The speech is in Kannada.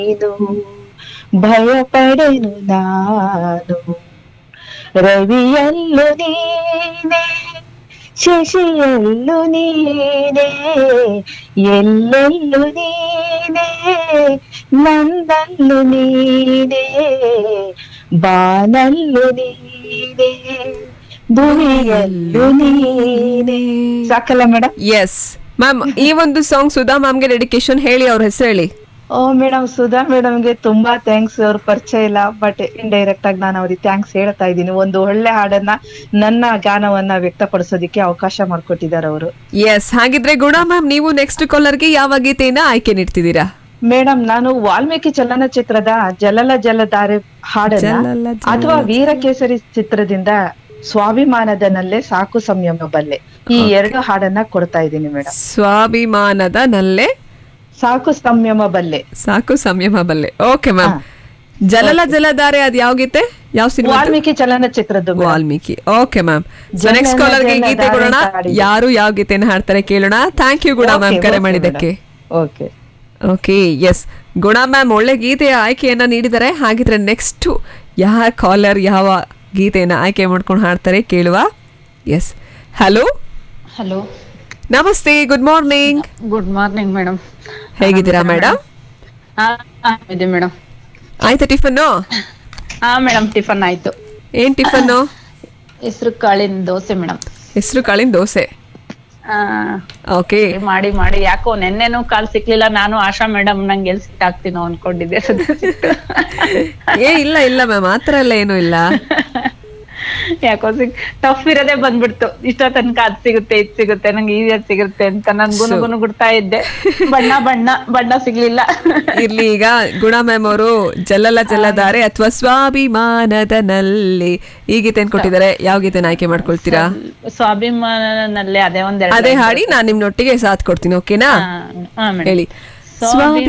ನೀನು ಭಯಪಡೆನು ನಾನು ರವಿಯಲ್ಲು ನೀನೆ ಶಶಿಯಲ್ಲು ನೀನೆ ಎಲ್ಲೆಲ್ಲು ನೀನೆ ನಂದಲ್ಲು ನೀನೆ ಬಾನಲ್ಲು ನೀನೆ ಭುವಿಯಲ್ಲು ನೀನೆ ಸಾಕಲ್ಲ ಮೇಡಮ್ ಎಸ್ ಮ್ಯಾಮ್ ಈ ಒಂದು ಸಾಂಗ್ ಸುಧಾ ಮ್ಯಾಮ್ಗೆ ಡೆಡಿಕೇಶನ್ ಹೇಳಿ ಅವ್ರ ಹೆಸರು ಹೇಳಿ ಓ ಮೇಡಮ್ ಸುಧಾ ಮೇಡಮ್ಗೆ ತುಂಬಾ ಥ್ಯಾಂಕ್ಸ್ ಅವ್ರ ಪರಿಚಯ ಇಲ್ಲ ಬಟ್ ಇಂಡೈರೆಕ್ಟ್ ಆಗಿ ನಾನು ಅವ್ರಿಗೆ ಥ್ಯಾಂಕ್ಸ್ ಹೇಳ್ತಾ ಇದ್ದೀನಿ ಒಂದು ಒಳ್ಳೆ ಹಾಡನ್ನ ನನ್ನ ಗಾನವನ್ನ ವ್ಯಕ್ತಪಡಿಸೋದಕ್ಕೆ ಅವಕಾಶ ಮಾಡ್ಕೊಟ್ಟಿದ್ದಾರೆ ಅವರು ಎಸ್ ಹಾಗಿದ್ರೆ ಗುಣ ಮ್ಯಾಮ್ ನೀವು ನೆಕ್ಸ್ಟ್ ಕಾಲರ್ಗೆ ಯಾವ ಗೀತೆಯನ್ನ ಆಯ್ಕೆ ನೀಡ್ತಿದ್ದೀರಾ ಮೇಡಮ್ ನಾನು ವಾಲ್ಮೀಕಿ ಚಲನಚಿತ್ರದ ಜಲಲ ಜಲಧಾರೆ ಹಾಡನ್ನ ಜಲಲ ಜಲ ಅಥವಾ ವೀರಕೇಸರಿ ಚಿತ್ರದಿಂದ ಸ್ವಾಭಿಮಾನದ ನಲ್ಲೆ ಸಾಕು ಸಂಯಮ ಬಲ್ಲೆ ಈ ಎರಡು ಹಾಡನ್ನ ಕೊಡ್ತಾ ಇದ್ದೀನಿ ಮೇಡಮ್ ಸ್ವಾಭಿಮಾನದ ನಲ್ಲೆ ಸಾಕು ಸಂಯಮ ಬಲ್ಲೆ ಸಾಕು ಸಂಯಮ ಬಲ್ಲೆ ಓಕೆ ಮ್ಯಾಮ್ ಜಲಲ ಜಲಧಾರೆ ಅದ್ ಯಾವ ಗೀತೆ ಯಾವ ಸಿನಿಮಾ ವಾಲ್ಮೀಕಿ ಚಲನಚಿತ್ರದ್ದು madam. Valmiki okay ma'am so ಜಲಲ ನೆಕ್ಸ್ಟ್ ಕಾಲರ್ಗೆ ಜಲಧಾರೆ ಗೀತೆ ಕೊಡೋಣ ಹಾಡಿದೆ. ಯಾರು ಯಾವ ಗೀತೆನ ಹಾಡ್ತಾರೆ ಕೇಳೋಣ thank you Guna Okay, ma'am ಕರೆ okay, ಮಾಡಿದ್ದಕ್ಕೆ madam. Okay okay yes Guna ma'am ಒಳ್ಳೆ ಗೀತೆಯ ಆಯ್ಕೆಯನ್ನ ನೀಡಿದ್ದಾರೆ ಹಾಗಿದ್ರೆ ನೆಕ್ಸ್ಟ್ ಯಾವ ಕಾಲರ್ ಯಾವ ಗೀತೆಯನ್ನ ಆಯ್ಕೆ ಮಾಡ್ಕೊಂಡು ಹಾಡ್ತಾರೆ ಕೇಳುವ ಎಸ್ ಹಲೋ ಹಲೋ ನಮಸ್ತೆ good morning good morning madam ಹೇಗಿದ್ದೀರಾ ಮೇಡಮ್ ಇದೆ ಮೇಡಮ್ ಆಯ್ತಾ ಟಿಫನ್ನು ಹಾ ಮೇಡಮ್ ಟಿಫನ್ ಆಯ್ತು ಏನ್ ಟಿಫನ್ನು ಹೆಸರು ಕಾಳಿನ ದೋಸೆ ಮೇಡಮ್ ಹೆಸರು ಕಾಳಿನ ದೋಸೆ ಓಕೆ ಮಾಡಿ ಮಾಡಿ ಯಾಕೋ ನೆನ್ನೆನೂ ಕಾಲ್ ಸಿಕ್ಲಿಲ್ಲ ನಾನು ಆಶಾ ಮೇಡಮ್ ನಂಗೆ ಎಲ್ ಸಿಕ್ಕಾಗ್ತೀನೋ ಅನ್ಕೊಂಡಿದ್ದೆ ಸದ್ಯ ಸಿಕ್ತು. ಏ ಇಲ್ಲ ಇಲ್ಲ ಮ್ಯಾಮ್ ಆತರ ಎಲ್ಲ ಏನೂ ಇಲ್ಲ ಯಾಕೋ ಸಿಕ್ ಟಫ್ ಇರೋದೇ ಬಂದ್ಬಿಡ್ತು ಇಷ್ಟ ತನಕ ಅದ್ ಸಿಗುತ್ತೆ ಇದ್ ಸಿಗುತ್ತೆ ನಂಗೆ ಈಸಿಯಾಗಿ ಸಿಗುತ್ತೆ ಅಂತ ನನ್ ಗುನು ಗುನು ಗುಡ್ತಾ ಇದ್ದೆ ಬಣ್ಣ ಬಣ್ಣ ಬಣ್ಣ ಸಿಗ್ಲಿಲ್ಲ ಇರ್ಲಿ ಈಗ ಗುಣ ಮ್ಯಾಮ್ ಅವರು ಜಲಲ ಜಲಧಾರೆ ಅಥವಾ ಸ್ವಾಭಿಮಾನದ ನಲ್ಲಿ ಈ ಗೀತೆನ ಕೊಟ್ಟಿದ್ದಾರೆ ಯಾವ ಗೀತೆನ ಆಯ್ಕೆ ಮಾಡ್ಕೊಳ್ತೀರಾ ಸ್ವಾಭಿಮಾನಲ್ಲೇ ಅದೇ ಒಂದೆರಡು ಅದೇ ಹಾಡಿ ನಾನ್ ನಿಮ್ನೊಟ್ಟಿಗೆ ಸಾಥ್ ಕೊಡ್ತೀನಿ ಓಕೆನಾ ಹಾ, ಹಾ ಮೇಡಮ್ ಹೇಳಿ ಸ್ವಾಭಿಮಾನ